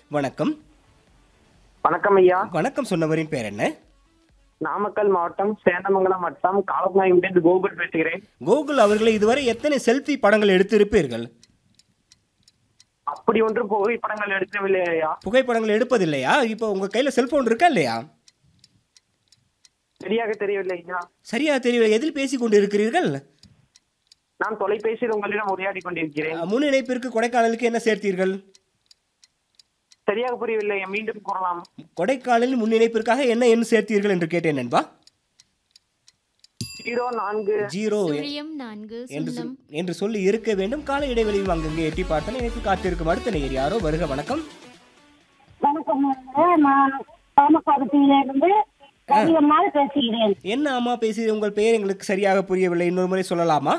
வணக்கம் வணக்கம் ஐயா வணக்கம் சொன்னவரின் பேர் என்ன நாமக்கல் மாவட்டம் சேந்தமங்கலம் வட்டம் காலப்பாளையம் கோகுல் பேசுகிறேன் கோகுல் அவர்களை இதுவரை எத்தனை செல்ஃபி படங்கள் எடுத்திருப்பீர்கள் அப்படி ஒன்று புகைப்படங்கள் எடுக்கவில்லை ஐயா புகைப்படங்கள் எடுப்பதில்லையா இப்போ உங்க கையில செல்போன் இருக்கா இல்லையா சரியாக தெரியவில்லை ஐயா சரியா தெரியவில்லை எதில் பேசிக் கொண்டு இருக்கிறீர்கள் நான் தொலைபேசியில் உங்களிடம் உரையாடி கொண்டிருக்கிறேன் முன் இணைப்பிற்கு கொடைக்கானலுக்கு என்ன சேர்த்தீர்கள் சரியாக புரியவில்லை மீண்டும் கூறலாம் கொடைக்கானலில் முன் இணைப்பிற்காக என்ன எண் சேர்த்தீர்கள் என்று கேட்டேன் நண்பா ஜீரோ நான்கு ஜீரோ சுழியம் நான்கு என்று சுண்ணம் சொல்- என்று சொல்லி இருக்க வேண்டும் கால இடைவெளியும் அங்கங்கே எட்டி பார்த்தேன் எனக்கு காத்திருக்கும் அடுத்த நேர் யாரோ வருக வணக்கம் வணக்கம் நான் காமக்காபத்தியிலிருந்து அதிகமாக பேசுகிறேன் என்ன அம்மா பேசி உங்கள் பெயர் எங்களுக்கு சரியாக புரியவில்லை இன்னொரு முறை சொல்லலாமா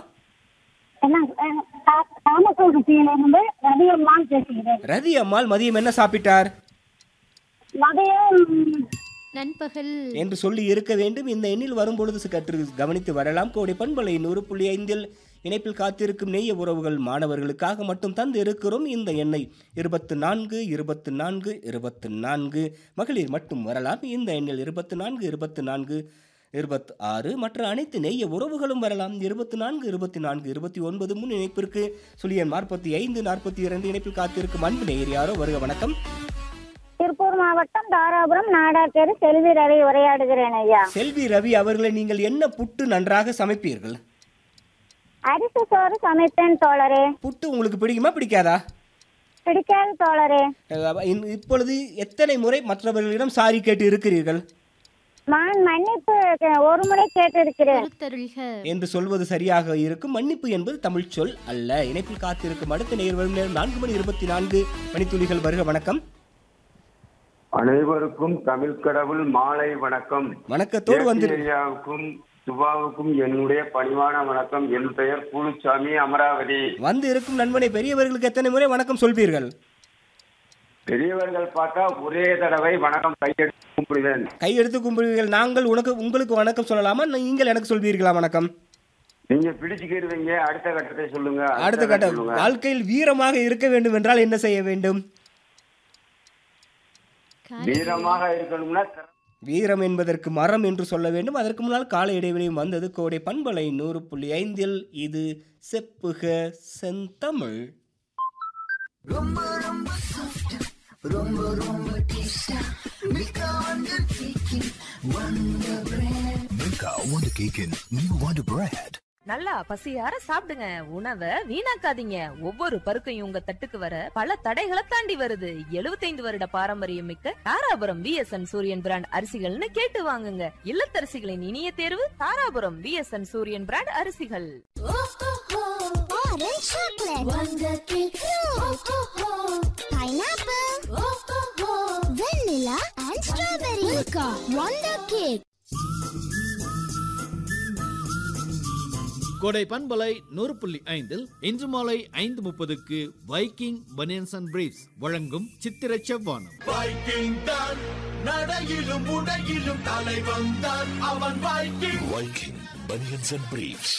காமக்காபத்தியிலிருந்து அதிகமாக பேசுகிறேன் ரதி அம்மாள் மதியம் என்ன சாப்பிட்டார் மதியம் நண்பகல் என்று சொல்லி இருக்க வேண்டும் இந்த எண்ணில் வரும்பொழுது கற்று கவனித்து வரலாம் கோடை பண்பலை நூறு புள்ளி ஐந்தில் இணைப்பில் காத்திருக்கும் நெய்ய உறவுகள் மாணவர்களுக்காக மட்டும் தந்து இருக்கிறோம் இந்த எண்ணை இருபத்து நான்கு இருபத்து நான்கு இருபத்து நான்கு மகளிர் மட்டும் வரலாம் இந்த எண்ணில் இருபத்து நான்கு இருபத்து நான்கு இருபத்தி ஆறு மற்ற அனைத்து நெய்ய உறவுகளும் வரலாம் இருபத்தி நான்கு இருபத்தி நான்கு இருபத்தி ஒன்பது முன் இணைப்பிற்கு சுழியன் நாற்பத்தி ஐந்து நாற்பத்தி இரண்டு இணைப்பில் காத்திருக்கும் அன்பு நேயர் யாரோ வருக வணக்கம் திருப்பூர் மாவட்டம் தாராபுரம் நாடாத்தேரு செல்வி ரவி உரையாடுகிறேன் ஐயா செல்வி ரவி அவர்களை நீங்கள் என்ன புட்டு நன்றாக சமைப்பீர்கள் அரிசி சோறு சமைப்பேன் தோழரே புட்டு உங்களுக்கு பிடிக்குமா பிடிக்காதா பிடிக்காது தோழரே அஹ் இன்- இப்பொழுது எத்தனை முறை மற்றவர்களிடம் சாரி கேட்டு இருக்கிறீர்கள் நான் மன்னிப்பு கே- ஒரு முறை கேட்டிருக்கிறேன் கருத்தருள்க என்று சொல்வது சரியாக இருக்கும் மன்னிப்பு என்பது தமிழ் சொல் அல்ல இணைப்பில் காத்திருக்கும் அடுத்த நேர் வரும் நேரம் நான்கு மணி இருபத்தி நான்கு மணித்துளிகள் வருக வணக்கம் அனைவருக்கும் தமிழ் கடவுள் மாலை வணக்கம் வணக்கத்தோடு வந்து ஐயாவுக்கும் சுபாவுக்கும் என்னுடைய பணிவான வணக்கம் என் பெயர் பூலுச்சாமி அமராவதி வந்து இருக்கும் நண்பனை பெரியவர்களுக்கு எத்தனை முறை வணக்கம் சொல்வீர்கள் பெரியவர்கள் பார்த்தா ஒரே தடவை வணக்கம் கையெடுத்து கும்பிடுவேன் கையெடுத்து கும்பிடுவீர்கள் நாங்கள் உனக்கு உங்களுக்கு வணக்கம் சொல்லலாமா நீங்கள் எனக்கு சொல்வீர்களா வணக்கம் நீங்க பிடிச்சுக்கிடுவீங்க அடுத்த கட்டத்தை சொல்லுங்க அடுத்த கட்டம் சொல்லுங்க வாழ்க்கையில் வீரமாக இருக்க வேண்டும் என்றால் என்ன செய்ய வேண்டும் வீரமாக இருக்கணும்னா வீரம் என்பதற்கு மரம் என்று சொல்ல வேண்டும் அதற்கு முன்னால் கால இடைவெளியும் வந்தது கோடை பண்பலை நூறு புள்ளி ஐந்தில் இது செப்புக செந்தமிழ் Milka Wonder Cake in New Wonder Bread. நல்லா பசியார சாப்பிடுங்க உணவை வீணாக்காதீங்க ஒவ்வொரு பருக்கையும் உங்க தட்டுக்கு வர பல தடைகளை தாண்டி வருது 75 வருட பாரம்பரியம் மிக்க தாராபுரம் விஎஸ்என் சூரியன் பிராண்ட் அரிசிகள்னு கேட்டு வாங்குங்க இல்லத்தரசிகளின் இனிய தேர்வு தாராபுரம் விஎஸ்என் சூரியன் பிராண்ட் அரிசிகள் Orange chocolate. Wonder cake. Pineapple. Vanilla and strawberry. Milka. Wonder cake. கோடை பண்பலை நூறு புள்ளி ஐந்தில் இன்று மாலை ஐந்து முப்பதுக்கு வைக்கிங் பனியன்ஸ் அண்ட் பிரீஃப்ஸ் வழங்கும் சித்திர செவ்வானம் வைக்கிங் தான் நடையிலும் உடையிலும் தலைவன் தான் அவன் Viking Viking Bunions and Briefs.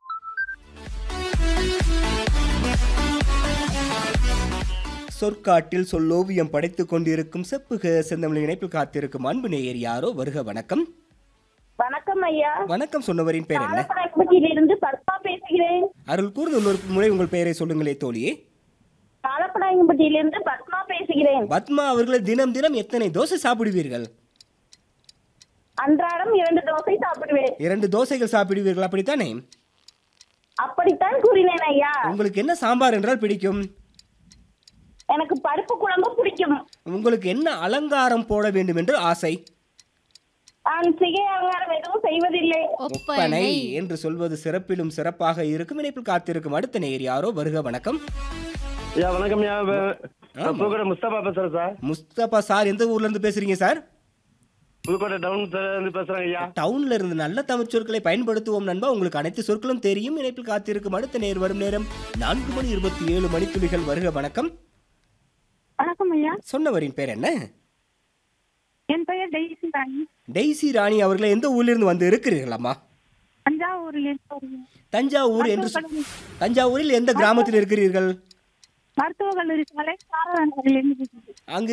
சொற்காட்டில் சொல்லோவியம் படைத்துக் கொண்டிருக்கும் செப்புக செந்தமிழ் இணைப்பில் காத்திருக்கும் அன்பு நேயர் யாரோ வருக வணக்கம் வணக்கம் ஐயா வணக்கம் சொன்னவரின் பெயர் என்ன காலப்படாயம்பட்டியிலிருந்து பத்மா பேசுகிறேன் அருள் கூர்ந்து இன்னொரு முறை உங்கள் பெயரை சொல்லுங்களே தோழியே காலப்படாயம்பட்டியிலிருந்து பத்மா பேசுகிறேன் பத்மா அவர்களை தினம் தினம் எத்தனை தோசை சாப்பிடுவீர்கள் அன்றாடம் இரண்டு தோசை சாப்பிடுவேன் இரண்டு தோசைகள் சாப்பிடுவீர்கள் அப்படித்தானே அப்படித்தான் கூறினேன் ஐயா உங்களுக்கு என்ன சாம்பார் என்றால் பிடிக்கும் எனக்கு பருப்பு குழம்பு பிடிக்கும் உங்களுக்கு என்ன அலங்காரம் போட வேண்டும் என்று ஆசை நான் சிகை அலங்காரம் எதுவும் செய்வதில்லை ஒப்பனை என்று சொல்வது சிறப்பிலும் சிறப்பாக இருக்கும் இணைப்பில் காத்திருக்கும் அடுத்த நேயர் யாரோ வருக வணக்கம் ஐயா வணக்கம் ஐயா ஆமா. புதுக்கோட்டை முஸ்தபா பேசுறேன் சார் முஸ்தபா சார் எந்த ஊர்ல இருந்து பேசுறீங்க சார் புதுக்கோட்டை டவுன் இருந்து பேசுறேன் ஐயா டவுன்ல இருந்து நல்ல தமிழ் சொற்களை பயன்படுத்துவோம் நண்பா உங்களுக்கு அனைத்து சொற்களும் தெரியும் இணைப்பில் காத்திருக்கும் அடுத்த நேர் வரும் நேரம் நான்கு மணி இருபத்தி ஏழு மணித்துளிகள் வருக வணக்கம் வணக்கம் ஐயா சொன்னவரின் பேர் என்ன என் பெயர் டெய்ஸி ராணி டெய்சி ராணி அவர்களை எந்த ஊர்ல இருந்து வந்து இருக்கிறீர்களாமா தஞ்சாவூரில் தஞ்சாவூர் என்று சொ- தஞ்சாவூரில் எந்த கிராமத்தில் இருக்கிறீர்கள் மருத்துவக் கல்லூரி சாலை சாரதானூரில் இருந்து அங்கு